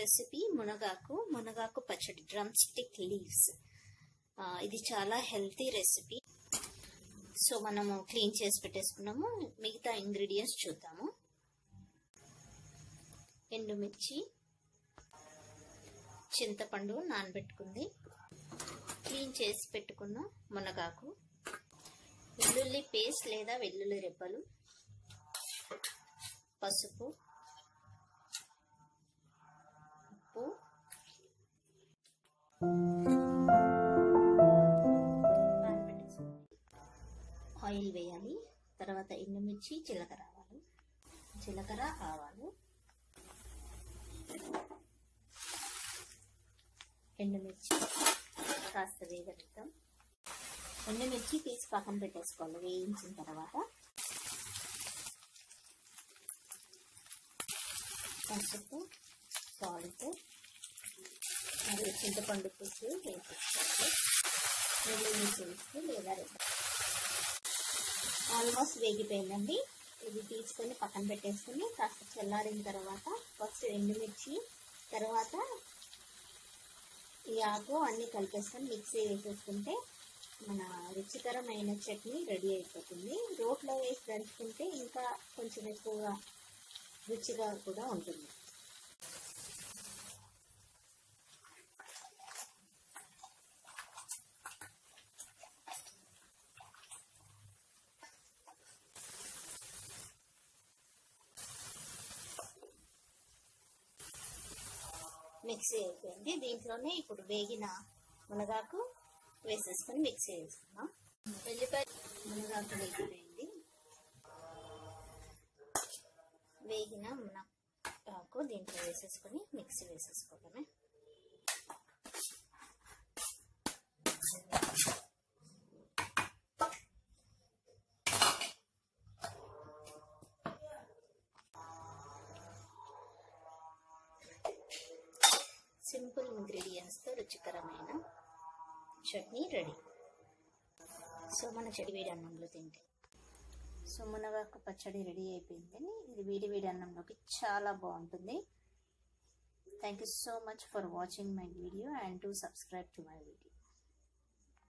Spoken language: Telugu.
రెసిపీ మునగాకు మునగాకు పచ్చడి డ్రమ్ స్టిక్ లీవ్స్ ఇది చాలా హెల్తీ రెసిపీ సో మనము క్లీన్ చేసి పెట్టేసుకున్నాము మిగతా ఇంగ్రీడియంట్స్ చూద్దాము ఎండుమిర్చి చింతపండు నానబెట్టుకుంది క్లీన్ చేసి పెట్టుకున్న మునగాకు వెల్లుల్లి పేస్ట్ లేదా వెల్లుల్లి రెబ్బలు పసుపు ఉప్పు ఆయిల్ వేయాలి తర్వాత ఎండుమిర్చి జీలకర్ర ఆవాలు జీలకర్ర ఆవాలు ఎండుమిర్చి కాస్త వేగనిద్దాం ఎండుమిర్చి తీసి పక్కన పెట్టేసుకోవాలి వేయించిన తర్వాత పసుపు సాల్ట్ మరియు చింతపండు పులుసు వేసుకోవాలి వెల్లుల్లి పేస్ట్ లేదా రెబ్బ ఆల్మోస్ట్ వేగిపోయిందండి ఇది తీసుకొని పక్కన పెట్టేసుకుని కాస్త చల్లారిన తర్వాత ఫస్ట్ ఎండుమిర్చి తర్వాత ఈ ఆకు అన్నీ కలిపేసుకొని మిక్సీ వేసేసుకుంటే మన రుచికరమైన చట్నీ రెడీ అయిపోతుంది రోట్లో వేసి దంచుకుంటే ఇంకా కొంచెం ఎక్కువగా రుచిగా కూడా ఉంటుంది మిక్సీ అయిపోయింది దీంట్లోనే ఇప్పుడు వేగిన మునగాకు వేసేసుకొని మిక్సీ వేసుకున్నాం వెల్లిపాయ మునగాకు వేగిపోయింది వేగిన మునగాకు దీంట్లో వేసేసుకొని మిక్సీ వేసేసుకోవడమే సింపుల్ ఇంగ్రీడియంట్స్తో రుచికరమైన చట్నీ రెడీ సో మన చెడి వేడి అన్నంలో తింటే సో మునగాకు పచ్చడి రెడీ అయిపోయిందని ఇది వేడి వేడి అన్నంలోకి చాలా బాగుంటుంది thank you so much for watching my video and to subscribe to my video